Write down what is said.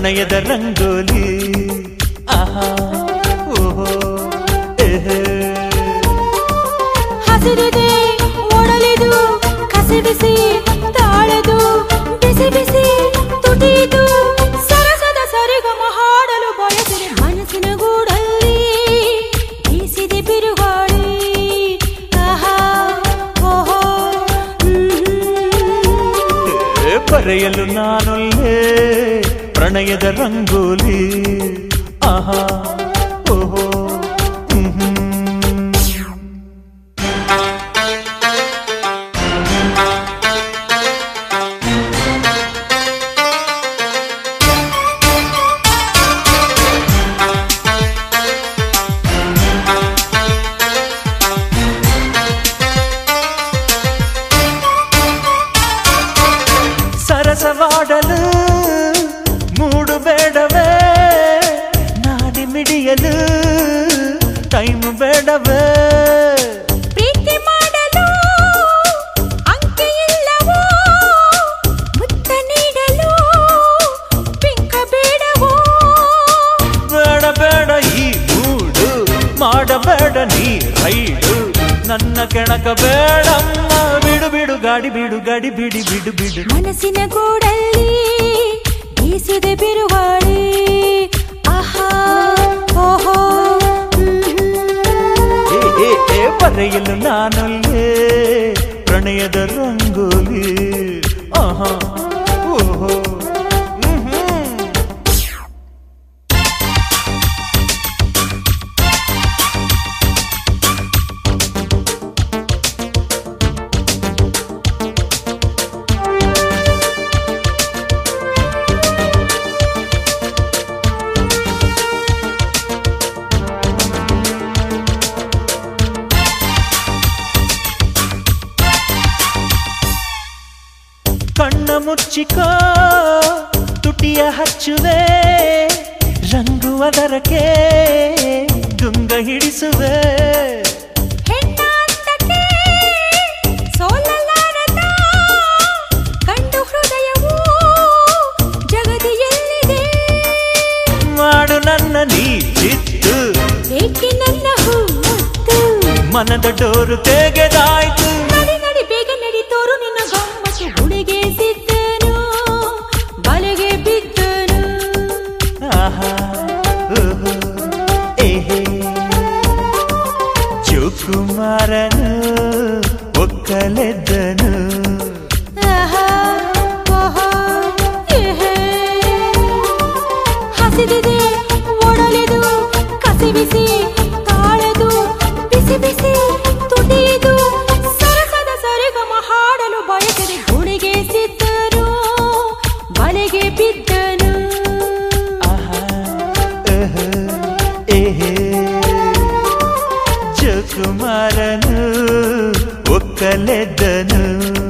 ಪ್ರಣಯದ ರಂಗೋಲಿ ಆಹಾ ಓಹೋ ಏಹೇ. ಹಸಿರಿದೆ ಒಡಲಿದು ಕಸಿಬಿಸಿ ತಾಳದು ಬಿಸಿ ಬಿಸಿ ತುಟಿದು ಸರಸದ ಸರಿಗಮ ಹಾಡಲು ಬಯಸಿದೆ ಮನಸ್ಸಿನ ಗೂಡಲ್ಲಿ ಬೀಸಿದೆ ಬಿರುಗಾಳಿ ಆಹಾ ಓಹೋ ಹ್ಮ್. ಏ, ಬರೆಯಲು ನಾನೊಲ್ಲೇ ಪ್ರಣಯದ ರಂಗೋಲಿ ಆಹಾ ಓಹೋ ಹ್ಮ್ ಹ್ಮ್. ಸರಸವಾಡಲು ಮೂಡು ಬೇಡವೇ ನಾಡಿ ಮಿಡಿಯಲು ಟೈಮ್ ಬೇಡವೇ ಪ್ರೀತಿ ಮಾಡಲು ಅಂಕೆ ಇಲ್ಲವೋ ಮುತ್ತ ನೀಡಲು ಪಿಂಕ ಬೇಡವೋ ಬೇಡ ಬೇಡ ಈ ಮೂಡು ಮಾಡಬೇಡ ನೀ ರೈಡು ನನ್ನ ಕೆಣಕ ಬೇಡಮ್ಮ ಬಿಡು ಬಿಡು ಗಾಡಿ ಬಿಡು ಗಾಡಿ ಬಿಡಿ ಬಿಡು ಬಿಡು ಮನಸ್ಸಿನ ಗೂಡಲ್ಲಿ ಬೀಸಿದೆ ಬಿರುಗಾಳಿ ಆಹಾ ಓಹೋ ಹ್ಮ್. ಏ ಏ ಏ ಬರೆಯಲು ನಾನಲ್ಲೇ ಪ್ರಣಯದ ರಂಗೋಲಿ ಆಹಾ ಓಹೋ ಹ್ಮ್ ಹ್ಮ್. ಕಣ್ಣ ಮುಚ್ಚಿಕ ತುಟಿಯ ಹಚ್ಚುವೆ ರಂಗು ಅದರಕ್ಕೆ ದುಂಗ ಹಿಡಿಸುವೆ ಹೆಣ್ಣ ಅಂತಕ್ಕೆ ಸೋಲಲಾರದ ಗಂಡು ಹೃದಯವು ಜಗದಿ ಎಲ್ಲಿದೆ ಮಾಡು ನನ್ನ ನೀಚಿತ್ತು ಏಕೆ ನನ್ನ ಹೂ ಮುತ್ತು ಮನದ ಡೋರು ತೆಗೆದಾಯ್ತು ನಡಿ ನಡಿ ಬೇಗ ನಡಿ ತೋರು ನಿನ್ನ ಗಮ್ಮತ್ತು ಹುಡುಗೆ ಸಿದ್ದನು ಬಲೆಗೆ ಬಿದ್ದನು ಆಹಾ ಓಹೋ ಏಹೇ ಜೋಕುಮಾರನು ಒಕ್ಕಲೆದ್ದನು ಆಹಾ, ಓಹೋ, ಏಹೇ. ಹಸಿದಿದೆ ಒಡಲಿದು ಕಸಿಬಿಸಿ ತಾಳದು ಬಿಸಿ ಬಿಸಿ ತುಟಿದು ಸರಸದ ಸರಿಗಮ ಹಾಡಲು ಬಯಸಿದೆ ಹುಡುಗೆ ಸಿದ್ದನು ಬಲೆಗೆ ಬಿದ್ದನು ಆಹಾ ಓಹೋ ಏಹೇ ಜೋಕುಮಾರನು ಒಕ್ಕಲೆದ್ದನು